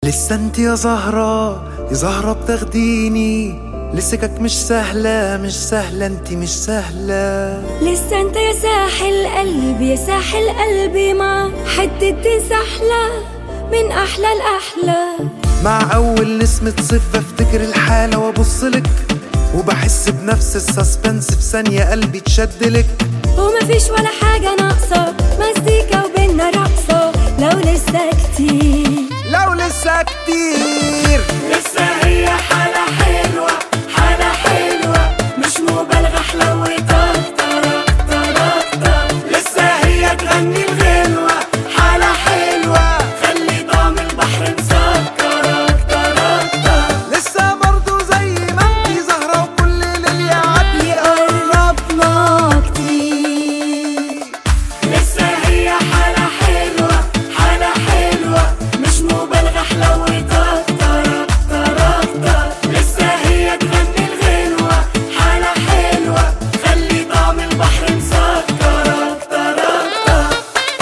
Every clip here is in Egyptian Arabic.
لسه انت يا زهرة يا زهرة بتاخديني لسكك مش سهلة مش سهلة انت مش سهلة لسه انت يا ساحل قلبي يا ساحل قلبي مع حتة دي سحلة من أحلى الأحلى مع أول نسمة صيف بفتكر الحالة وأبصلك وبحس بنفس السسبنس في ثانية قلبي تشدلك ومفيش ولا حاجة ناقصة مزيكا وبينا رقصة لو لسه كتير لو لسه كتير لسه هي حالة حلوة حالة حلوة مش مبالغة حلوتها ترك ترك ترك لسه هي تغني الغنوة حالة حلوة خلي طعم البحر مسكرك ترك ترك لسه برضو زي ما انت زهرة وكل ليل يعدي يقربنا كتير لسه هي حالة حلوة حالة حلوة مش مبالغة حلوتها ترك ترك ترك لسه هي تغني الغنوة حالة حلوة خلي طعم البحر مسكرك ترك ترك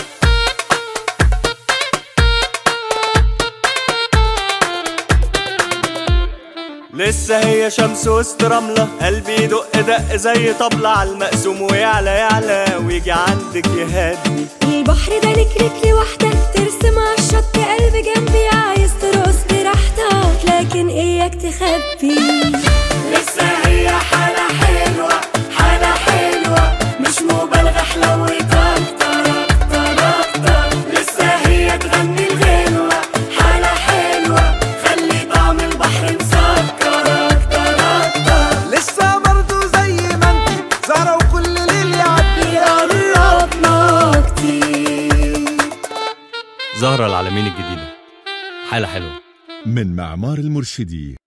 لسه هي شمس وسط رملة قلبي يدق دق زي طبلة على المقسوم ويعلى يعلى ويجي عندك يهدي البحر ده لك لك لوحدك ترسم على الشط قلبي جنبي عايز ترقص براحتك لكن اياك تخبي لسه هي حالة حلوة حالة حلوة مش مبالغة حلوتها ترك ترك ترك لسه هي تغني الغنوة حالة حلوة خلي طعم البحر مسكرك ترك ترك لسه برضو زي ما انت زهرة وكل ليل يعدي قربنا كتير زهرة العالمين الجديدة حالة حلوة من معمار المرشدي